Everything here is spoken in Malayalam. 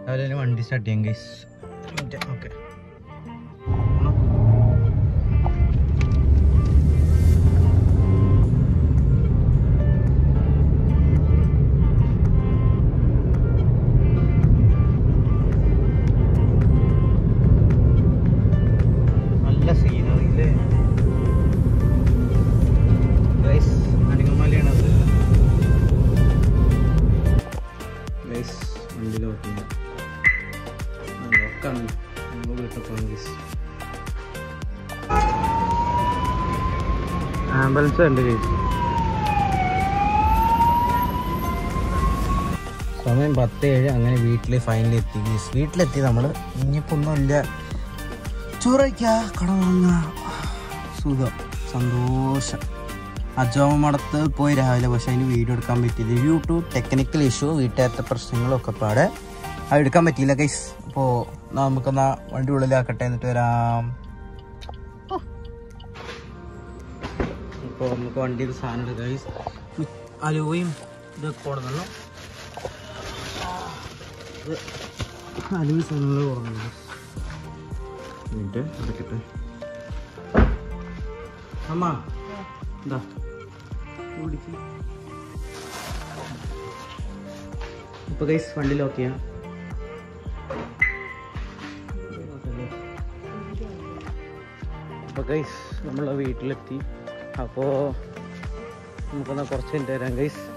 രാവിലെ തന്നെ വണ്ടി സ്റ്റാർട്ട് ചെയ്യാം ഗൈസ് ഓക്കെ നല്ല സീനറി അല്ലേ ഗൈസ് അടിമമലയാണത് ഗൈസ് വണ്ടി ലോക്ക് ചെയ്യാം ലോക്കാണ് നമ്മൾ വീട്ടിൽ പോകണം ഗൈസ് ആംബുലൻസ് ഉണ്ട് ഗൈസ് സമയം പത്ത് ഏഴ് അങ്ങനെ വീട്ടിൽ ഫൈനലി എത്തി ഗൈസ് വീട്ടിലെത്തി നമ്മൾ ഇനിയിപ്പോൾ ഒന്നുമില്ല ചോറയ്ക്ക കട വാങ്ങ സുഖം സന്തോഷം അജോമടത്ത് പോയി രാവിലെ പക്ഷെ അതിന് വീഡിയോ എടുക്കാൻ പറ്റിയില്ല ഡ്യൂ ടു ടെക്നിക്കൽ ഇഷ്യൂ വീട്ടിലത്തെ പ്രശ്നങ്ങളൊക്കെ പാടെ അത് എടുക്കാൻ പറ്റിയില്ല ഗൈസ് അപ്പോൾ നമുക്കെന്നാ വണ്ടി ഉള്ളിലാക്കട്ടെ എന്നിട്ട് വരാം ഇപ്പോൾ നമുക്ക് വണ്ടിയിൽ സാധനം എടുക്കാം ഗൈസ് അലുവയും ഇതൊക്കെ കൊടുക്കണം ഇത് അലുവ സാധനങ്ങൾ കൊടുക്കണം മിനിറ്റ് അടക്കട്ടെ അമ്മ എന്താ കുടിക്ക് ഇപ്പൊ ഗൈസ് വണ്ടി ലോക്ക് ചെയ്യാം അപ്പൊ ഗൈസ് നമ്മളെ വീട്ടിലെത്തി അപ്പോൾ നമുക്കൊന്ന് കുറച്ച് കഴിഞ്ഞിട്ട് വരാം ഗൈസ്